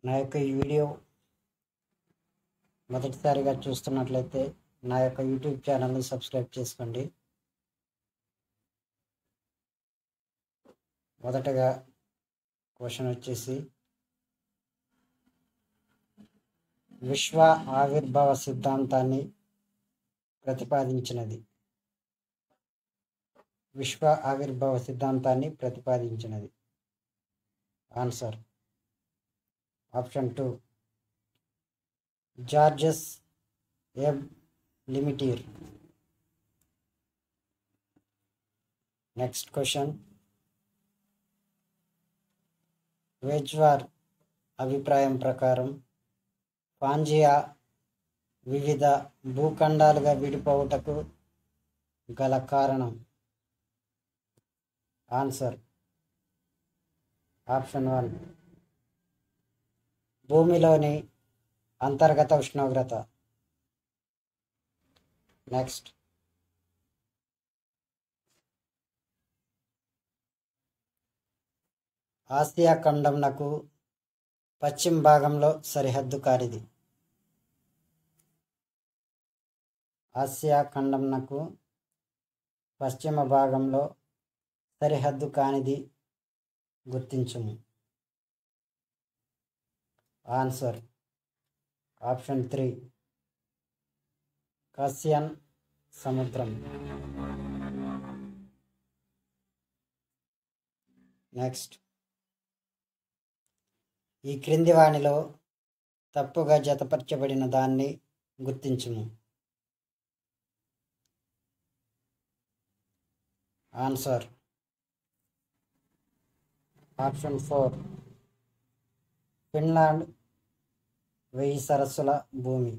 నా యొక్క ఈ వీడియో మొదటిసారిగా చూస్తున్నట్లయితే నా యొక్క యూట్యూబ్ ఛానల్ని సబ్స్క్రైబ్ చేసుకోండి మొదటగా క్వశ్చన్ వచ్చేసి విశ్వ ఆవిర్భావ సిద్ధాంతాన్ని ప్రతిపాదించినది విశ్వ ఆవిర్భావ సిద్ధాంతాన్ని ప్రతిపాదించినది ఆన్సర్ ఆప్షన్ టూ జార్జెస్ ఎబ్ లిమిటీర్ నెక్స్ట్ క్వశ్చన్ వేజ్వార్ అభిప్రాయం ప్రకారం పాంజియా వివిధ భూఖండాలుగా విడిపోవుటకు గల కారణం ఆన్సర్ ఆప్షన్ వన్ భూమిలోని అంతర్గత ఉష్ణోగ్రత నెక్స్ట్ ఆసియా ఖండంనకు పశ్చిమ భాగంలో సరిహద్దు కానిది ఆసియా ఖండంనకు పశ్చిమ భాగంలో సరిహద్దు కానిది గుర్తించుము ఆన్సర్ ఆప్షన్ త్రీ కాసియన్ సముద్రం నెక్స్ట్ ఈ క్రింది వాణిలో తప్పుగా జతపరచబడిన దాన్ని గుర్తించుము ఆన్సర్ ఆప్షన్ ఫోర్ ఫిన్లాండ్ వెయ్యి సరస్సుల భూమి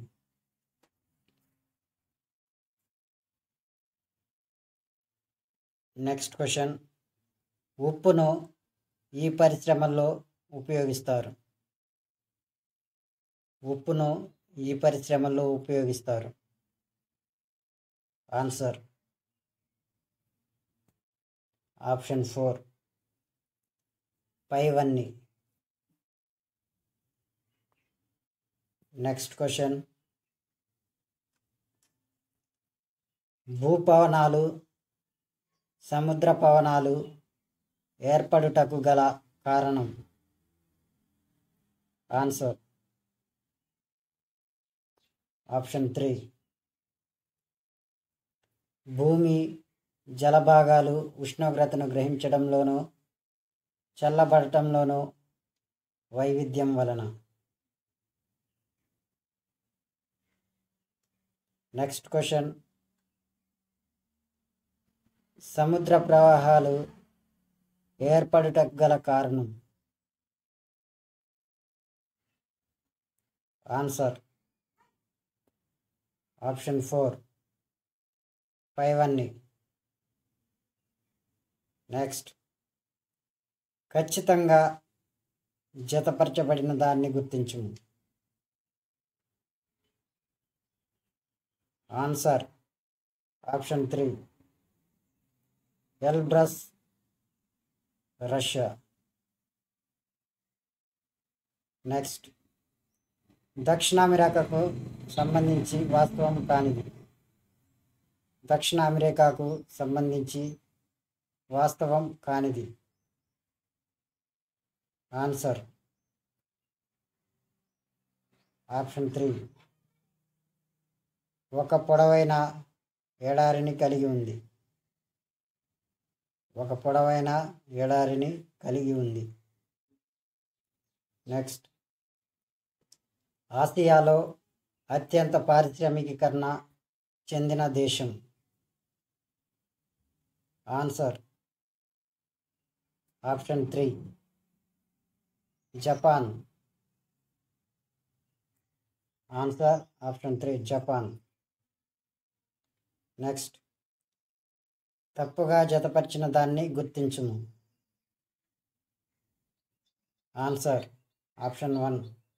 నెక్స్ట్ క్వశ్చన్ ఉప్పును ఈ పరిశ్రమల్లో ఉపయోగిస్తారు ఉప్పును ఈ పరిశ్రమల్లో ఉపయోగిస్తారు ఆన్సర్ ఆప్షన్ ఫోర్ పైవన్నీ నెక్స్ట్ క్వశ్చన్ భూపవనాలు సముద్ర పవనాలు ఏర్పడుటకు గల కారణం ఆన్సర్ ఆప్షన్ త్రీ భూమి జలభాగాలు ఉష్ణోగ్రతను గ్రహించడంలోనూ చల్లబడటంలోనూ వైవిధ్యం వలన నెక్స్ట్ క్వశ్చన్ సముద్ర ప్రవాహాలు ఏర్పడుటకు గల కారణం ఆన్సర్ ఆప్షన్ ఫోర్ పైవన్నీ నెక్స్ట్ ఖచ్చితంగా జతపరచబడిన దాన్ని గుర్తించుము answer option three Elbrus Russia next దక్షిణ అమెరికాకు సంబంధించి వాస్తవం కానిది దక్షిణ అమెరికాకు సంబంధించి వాస్తవం కానిది ఆన్సర్ ఆప్షన్ త్రీ ఒక పొడవైన ఎడారిని కలిగి ఉంది ఒక పొడవైన ఎడారిని కలిగి ఉంది నెక్స్ట్ ఆసియాలో అత్యంత పారిశ్రామికీకరణ చెందిన దేశం answer option three Japan answer option three Japan next తప్పుగా జతపరిచిన దాన్ని గుర్తించుము ఆన్సర్ ఆప్షన్ వన్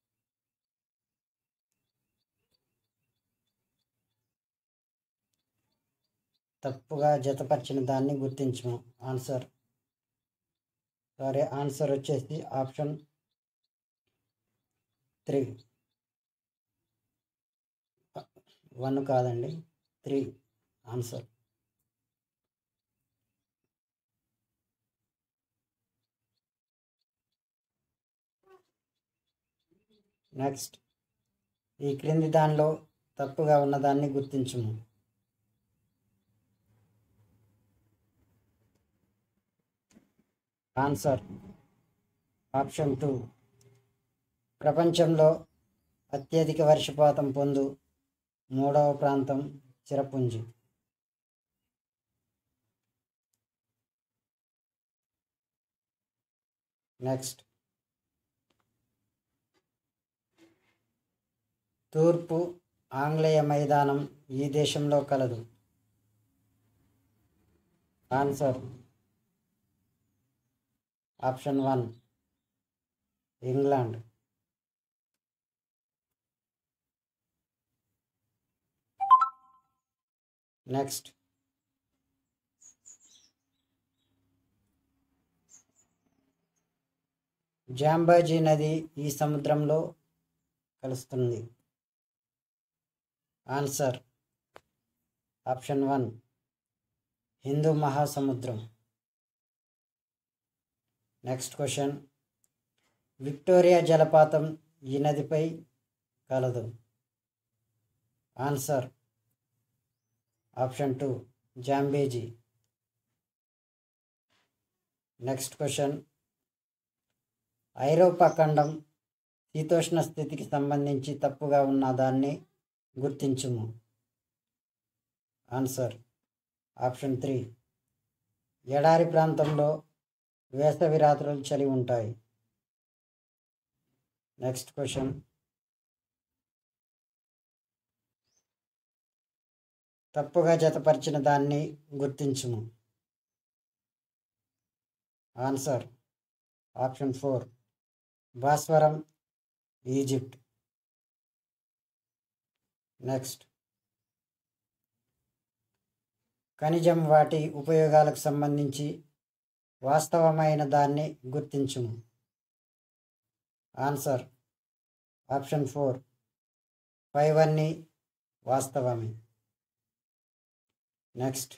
తప్పుగా జతపరిచిన దాన్ని గుర్తించము ఆన్సర్ సారీ ఆన్సర్ వచ్చేసి ఆప్షన్ త్రీ వన్ కాదండి త్రీ ఆన్సర్ నెక్స్ట్ ఈ క్రింది దానిలో తప్పుగా ఉన్నదాన్ని గుర్తించుము ఆన్సర్ ఆప్షన్ టూ ప్రపంచంలో అత్యధిక వర్షపాతం పొందు మూడవ ప్రాంతం చిరపుంజి నెక్స్ట్ తూర్పు ఆంగ్లేయ మైదానం ఈ దేశంలో కలదు answer option one England next Zambezi నది ఈ సముద్రంలో కలుస్తుంది ఆన్సర్ ఆప్షన్ వన్ హిందూ మహాసముద్రం నెక్స్ట్ క్వశ్చన్ విక్టోరియా జలపాతం ఈ నదిపై కలదు answer option two Zambezi next question ఐరోపా ఖండం శీతోష్ణ స్థితికి సంబంధించి తప్పుగా ఉన్న దాన్ని గుర్తించుము ఆన్సర్ ఆప్షన్ త్రీ ఎడారి ప్రాంతంలో వేసవి రాత్రులు చలి ఉంటాయి నెక్స్ట్ క్వశ్చన్ తప్పుగా జతపరిచిన దాన్ని గుర్తించుము ఆన్సర్ ఆప్షన్ ఫోర్ భాస్వరం ఈజిప్ట్ నెక్స్ట్ ఖనిజం వాటి ఉపయోగాలకు సంబంధించి వాస్తవమైన దాన్ని గుర్తించుము ఆన్సర్ ఆప్షన్ ఫోర్ ఫైవ్ అన్నీ వాస్తవమే నెక్స్ట్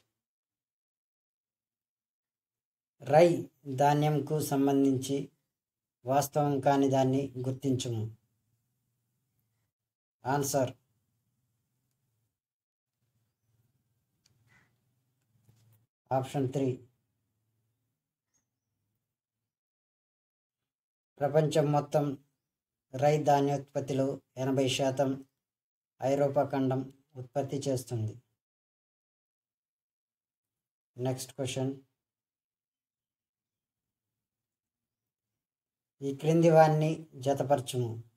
రై ధాన్యంకు సంబంధించి వాస్తవం కాని దాన్ని గుర్తించుము ఆన్సర్ ఆప్షన్ త్రీ ప్రపంచం మొత్తం రై ధాన్యోత్పత్తిలో ఎనభై శాతం ఐరోపా ఖండం ఉత్పత్తి చేస్తుంది నెక్స్ట్ క్వశ్చన్ ఈ క్రింది వాన్ని జతపరచుము